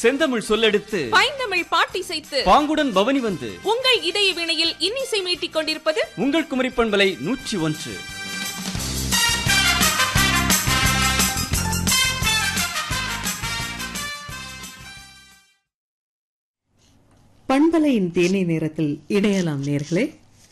செந்தமிழ் சொல்லெடுத்து பைந்தமிழ் பாட்டிசைத்து பாங்குடன் பவனி வந்து உங்கள் இதய வினையில் இன்னிசை மீட்டிக் கொண்டிருப்பது உங்கள் குமரி பண்பலை நூற்றி ஒன்று பண்பலையின் தேனி நேரத்தில் இணையலாம் நேர்களே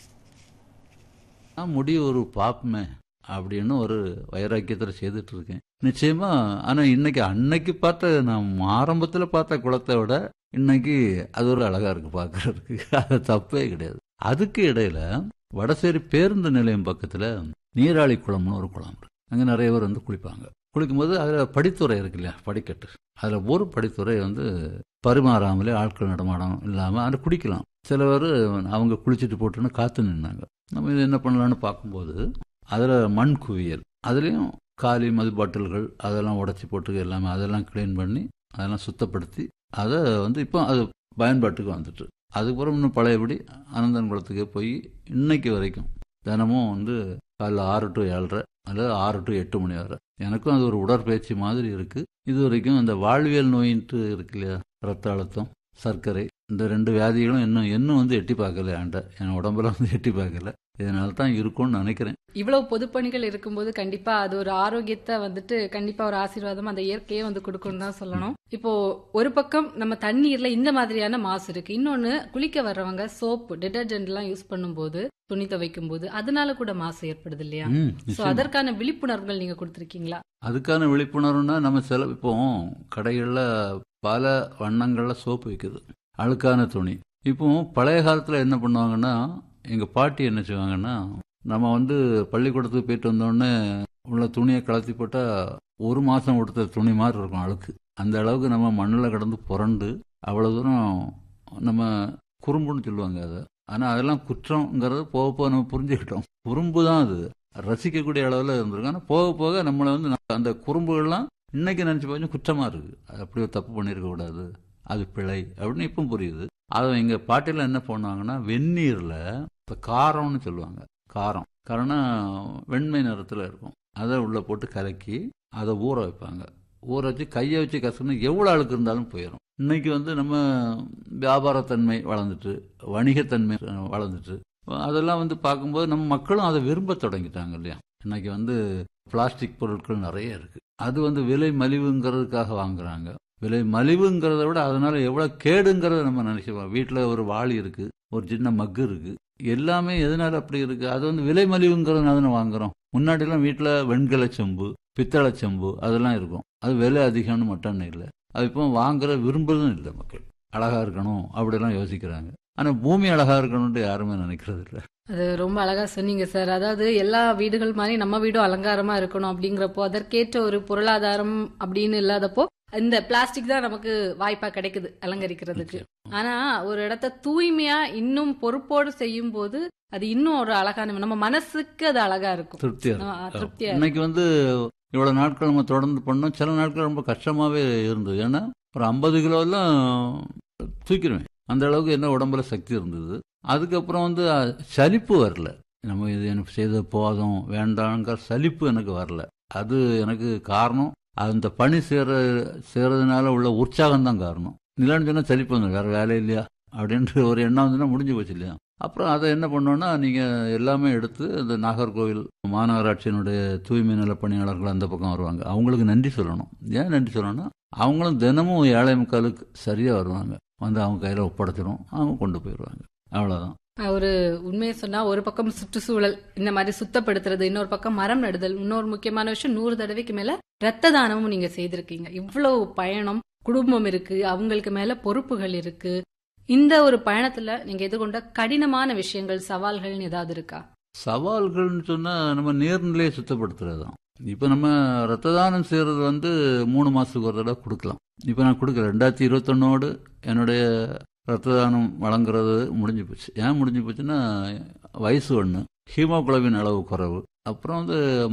நான் முடிய ஒரு பாப்பமே அப்படின்னு ஒரு வைராக்கியத்தில் செய்துட்டு இருக்கேன் நிச்சயமா ஆனா இன்னைக்கு அன்னைக்கு பார்த்த நான் ஆரம்பத்துல பார்த்த குளத்தை விட இன்னைக்கு அது ஒரு அழகா இருக்கு பார்க்கறதுக்கு அது தப்பே கிடையாது அதுக்கு இடையில வடசேரி பேருந்து நிலையம் பக்கத்துல நீராளி குளம்னு ஒரு குளம் இருக்கு அங்க நிறைய பேர் வந்து குளிப்பாங்க குளிக்கும்போது அதுல படித்துறை இருக்கு இல்லையா படிக்கட்டு அதுல ஒரு படித்துறை வந்து பரிமாறாமலே ஆட்கள் நடமாடம் இல்லாம அதை குடிக்கலாம் சில பேர் அவங்க குளிச்சுட்டு போட்டுன்னு காத்து நின்னாங்க நம்ம இது என்ன பண்ணலாம்னு பார்க்கும்போது அதில் மண் குவியல் அதுலேயும் காலி மது பாட்டில்கள் அதெல்லாம் உடச்சி போட்டு எல்லாமே அதெல்லாம் க்ளீன் பண்ணி அதெல்லாம் சுத்தப்படுத்தி அதை வந்து இப்போ அது பயன்பாட்டுக்கு வந்துட்டு அதுக்கப்புறம் இன்னும் பழையபடி அனந்தன் குளத்துக்கே போய் இன்னைக்கு வரைக்கும் தினமும் வந்து காலைல ஆறு டு ஏழரை அல்லது ஆறு டு எட்டு மணி வரை எனக்கும் அது ஒரு உடற்பயிற்சி மாதிரி இருக்கு இது வரைக்கும் இந்த வாழ்வியல் நோயின்ட்டு இருக்கு இல்லையா ரத்த அழுத்தம் சர்க்கரை இந்த ரெண்டு வியாதிகளும் இன்னும் இன்னும் வந்து எட்டி பார்க்கல என்கிட்ட என் உடம்புல வந்து எட்டி பார்க்கல இதனால தான் இருக்கும்னு நினைக்கிறேன் இவ்வளவு பொதுப்பணிகள் இருக்கும்போது கண்டிப்பா அது ஒரு ஆரோக்கியத்தை வந்துட்டு கண்டிப்பா ஒரு ஆசீர்வாதம் அந்த இயற்கையே வந்து கொடுக்கும்னு தான் சொல்லணும் இப்போ ஒரு பக்கம் நம்ம தண்ணீர்ல இந்த மாதிரியான மாசு இருக்கு இன்னொன்னு குளிக்க வர்றவங்க சோப்பு டிடர்ஜென்ட் எல்லாம் யூஸ் பண்ணும்போது துணி துவைக்கும் போது அதனால கூட மாசு ஏற்படுது இல்லையா ம், சோ நிச்சயமா. அதற்கான விழிப்புணர்வுகள் நீங்க கொடுத்திருக்கீங்களா அதுக்கான விழிப்புணர்வுனா நம்ம சில இப்போ கடைகளில் பல வண்ணங்கள்ல சோப்பு விற்குது அழுக்கான துணி இப்போ பழைய காலத்தில் என்ன பண்ணுவாங்கன்னா எங்கள் பாட்டி என்ன செய்வாங்கன்னா நம்ம வந்து பள்ளிக்கூடத்துக்கு போயிட்டு வந்தோடனே உள்ள துணியை கலத்தி போட்டால் ஒரு மாதம் கொடுத்த துணி மாதிரி இருக்கும் அழுக்கு அந்த அளவுக்கு நம்ம மண்ணில் கிடந்து புரண்டு அவ்வளோ தூரம் நம்ம குறும்புன்னு சொல்லுவாங்க அதை ஆனால் அதெல்லாம் குற்றங்கிறது போக போக நம்ம புரிஞ்சுக்கிட்டோம் குறும்பு தான் அது ரசிக்கக்கூடிய அளவில் இருந்திருக்கு ஆனால் போக போக நம்மளை வந்து நம்ம அந்த குறும்புகள்லாம் இன்னைக்கு நினச்சி பார்த்தா குற்றமாக இருக்குது அது அப்படி ஒரு தப்பு பண்ணியிருக்க கூடாது அது பிழை அப்படின்னு இப்போ புரியுது அதை எங்கள் பாட்டியில் என்ன பண்ணுவாங்கன்னா வெந்நீரில் இப்போ காரம்னு சொல்லுவாங்க காரம் காரணம் வெண்மை நிறத்தில் இருக்கும் அதை உள்ளே போட்டு கலக்கி அதை ஊற வைப்பாங்க ஊற வச்சு கையை வச்சு கசக்கணும் எவ்வளோ அழுக்கு இருந்தாலும் போயிடும் இன்னைக்கு வந்து நம்ம வியாபாரத்தன்மை வளர்ந்துட்டு வணிகத்தன்மை வளர்ந்துட்டு அதெல்லாம் வந்து பார்க்கும்போது நம்ம மக்களும் அதை விரும்ப தொடங்கிட்டாங்க இல்லையா இன்னைக்கு வந்து பிளாஸ்டிக் பொருட்கள் நிறைய இருக்கு அது வந்து விலை மலிவுங்கிறதுக்காக வாங்குறாங்க விலை மலிவுங்கிறத விட அதனால எவ்வளவு கேடுங்கிறத நம்ம நினைச்சுப்போம் வீட்டில் ஒரு வாளி இருக்கு ஒரு சின்ன மக்கு இருக்கு எல்லாமே எதனால அப்படி இருக்கு அது வந்து விலை மலிவுங்கிறதுனால தானே வாங்குறோம் முன்னாடிலாம் வீட்டில் வெண்கல செம்பு பித்தளை செம்பு அதெல்லாம் இருக்கும் அது விலை அதிகம்னு மட்டும் இல்லை அது இப்போ வாங்குற விரும்புறதும் இல்லை மக்கள் அழகா இருக்கணும் அப்படிலாம் யோசிக்கிறாங்க ஆனால் பூமி அழகா இருக்கணும்னு யாருமே நினைக்கிறது இல்லை அது ரொம்ப அழகா சொன்னீங்க சார் அதாவது எல்லா வீடுகள் மாதிரி நம்ம வீடும் அலங்காரமா இருக்கணும் அப்படிங்கிறப்போ அதற்கேற்ற ஒரு பொருளாதாரம் அப்படின்னு இல்லாதப்போ இந்த பிளாஸ்டிக் தான் நமக்கு வாய்ப்பா கிடைக்குது அலங்கரிக்கிறதுக்கு ஆனா ஒரு இடத்த தூய்மையா இன்னும் பொறுப்போடு செய்யும் போது அது இன்னும் ஒரு அழகான நம்ம மனசுக்கு அது அழகா இருக்கும் திருப்தியா ஆ, இருக்கு. திருப்தியா இருக்கும். இன்னைக்கு வந்து இவ்வளவு நாட்கள் நம்ம தொடர்ந்து பண்ணோம் சில நாட்கள் ரொம்ப கஷ்டமாவே இருந்தது ஏன்னா ஒரு ஐம்பது கிலோலாம் தூக்கிடுவேன் அந்த அளவுக்கு என்ன உடம்புல சக்தி இருந்தது அதுக்கப்புறம் வந்து அஹ், சலிப்பு வரல நம்ம இது எனக்கு செய்த போதும் வேண்டாங்கிற சலிப்பு எனக்கு வரல அது எனக்கு காரணம் அந்த பணி சேர சேரதுனால உள்ள உற்சாகம் தான் காரணம் இல்லைன்னு சொன்னா சலிப்பு வந்து வேற வேலை இல்லையா அப்படின்ற ஒரு எண்ணம் வந்துன்னா முடிஞ்சு போச்சு இல்லையா அப்புறம் அதை என்ன பண்ணோன்னா நீங்கள் எல்லாமே எடுத்து இந்த நாகர்கோவில் மாநகராட்சியினுடைய தூய்மை நல பணியாளர்கள் அந்த பக்கம் வருவாங்க அவங்களுக்கு நன்றி சொல்லணும் ஏன் நன்றி சொல்லணும்னா அவங்களும் தினமும் ஏழை முக்காலுக்கு சரியாக வருவாங்க வந்து அவங்க கையில் ஒப்படைச்சிடும் அவங்க கொண்டு போயிடுவாங்க அவ்வளோதான் ஒரு உண்மையை சொன்னா ஒரு பக்கம் சுற்றுச்சூழல் இந்த மாதிரி சுத்தப்படுத்துறது இன்னொரு பக்கம் மரம் நடுதல் இன்னொரு முக்கியமான விஷயம் நூறு தடவைக்கு மேல ரத்த தானமும் நீங்க செய்திருக்கீங்க இவ்வளவு பயணம் குடும்பம் இருக்கு அவங்களுக்கு மேல பொறுப்புகள் இருக்கு இந்த ஒரு பயணத்துல நீங்க எதிர்கொண்ட கடினமான விஷயங்கள் சவால்கள்னு ஏதாவது இருக்கா சவால்கள்னு சொன்னால் நம்ம நீர்நிலையை சுத்தப்படுத்துறது தான் இப்போ நம்ம ரத்த தானம் செய்கிறது வந்து மூணு மாதத்துக்கு ஒரு தடவை கொடுக்கலாம் இப்போ நான் கொடுக்கல ரெண்டாயிரத்தி இருபத்தொன்னோடு என்னுடைய ரத்த தானம் வழங்குறது முடிஞ்சு போச்சு ஏன் முடிஞ்சு போச்சுன்னா வயசு ஒன்று ஹீமோகுளோபின் அளவு குறைவு அப்புறம் வந்து